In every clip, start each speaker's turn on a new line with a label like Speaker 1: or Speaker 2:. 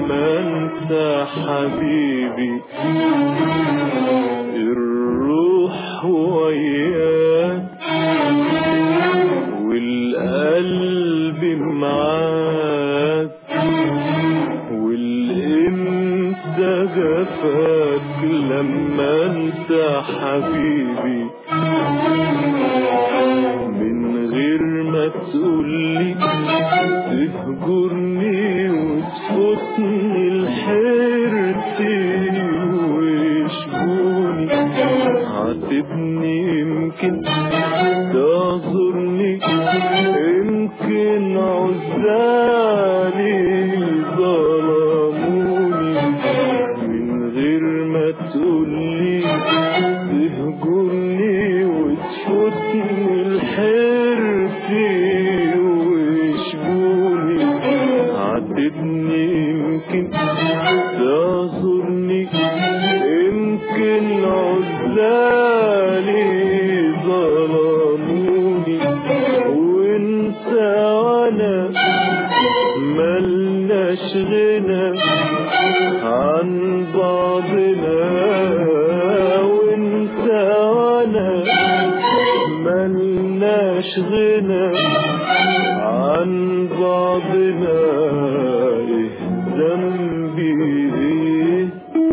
Speaker 1: لما انت حبيبي الروح وياك والقلب معاك والانت جفاك لما انت حبيبي من غير ما تقولي تهجرني وتفوتني الحيرتي ويشبوني عاتبني يمكن تعذرني يمكن عزالي ظلموني من غير ما تقولي تهجرني وتفوتني الحيرتي ويشبوني عاتبني يمكن تعذرني يمكن عزالي ظلموني وانت وانا ملناش غنى عن بعضنا وانت وانا ملناش غنى عن بعضنا ايه ذنبي ايه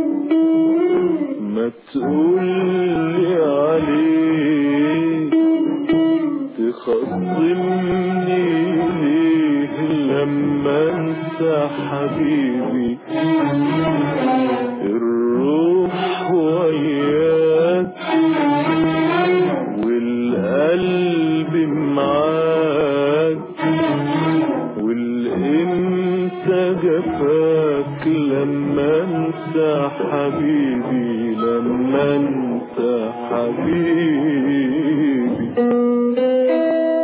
Speaker 1: ما تقولي عليه تخصمني ليه لما انسى حبيبي الروح وياك والقلب معاك والانت جفاك لما انسى حبيبي لما انسى حبيبي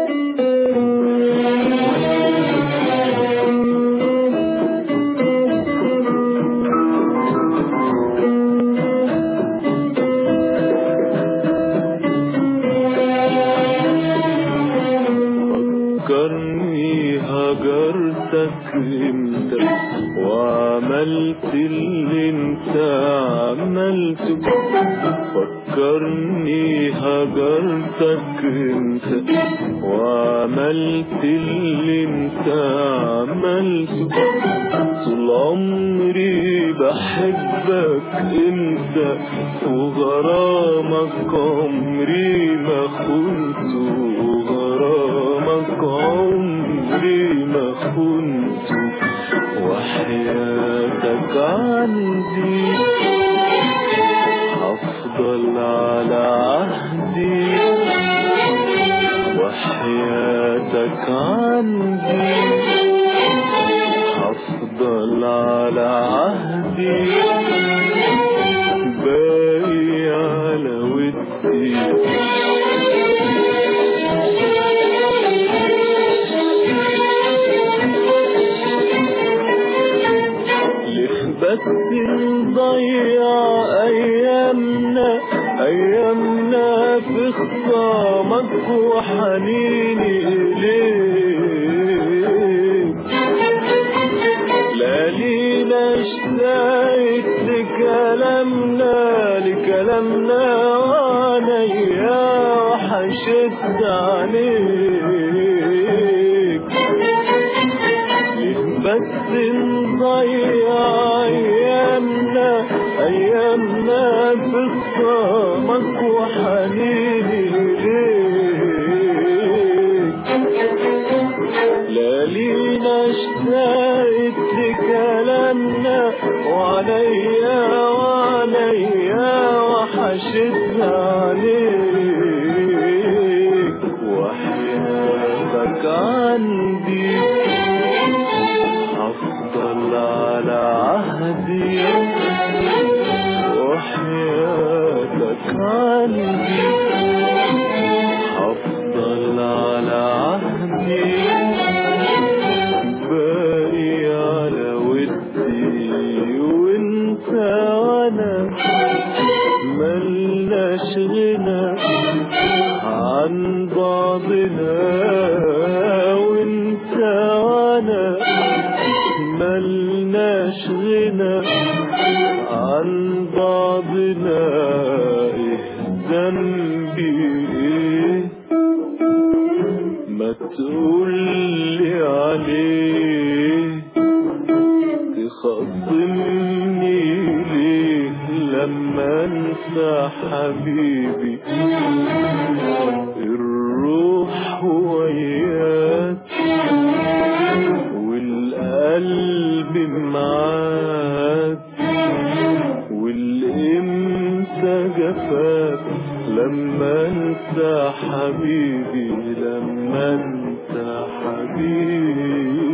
Speaker 1: فكرني هجرتك انت وعملت اللي انت عملته فكرني هجرتك انت وعملت اللي انت عملته طول عمري بحبك انت وغرامك عمري ما خنته وغرامك عمري ما خنته وحياتك عندي هفضل على عهدي وحياتك عندي هفضل على عهدي باقي على ودي ليه بس نضيع ايامنا ايامنا في خصامك وحنيني اليك لا لينا اشتقت لكلامنا لكلامنا وعليا وحشت عليك بس نضيع ايامنا ايامنا في خصامك وحنيني ليك لا لينا اشتقت لكلامنا وعليا وعليا وحشت عليك وحياتك عندي هفضل على عهدي وحياتك عندي هفضل على عهدي باقي على ودي وانت وانا ملناش غنى عن بعضنا وانت وانا ملناش غنى عن بعضنا ايه ذنبي ايه ما تقولي عليه تخصمني ليه لما انسى حبيبي الروح وياك والقلب معاك والامتى جفاك لما انسى حبيبي لما انسى حبيبي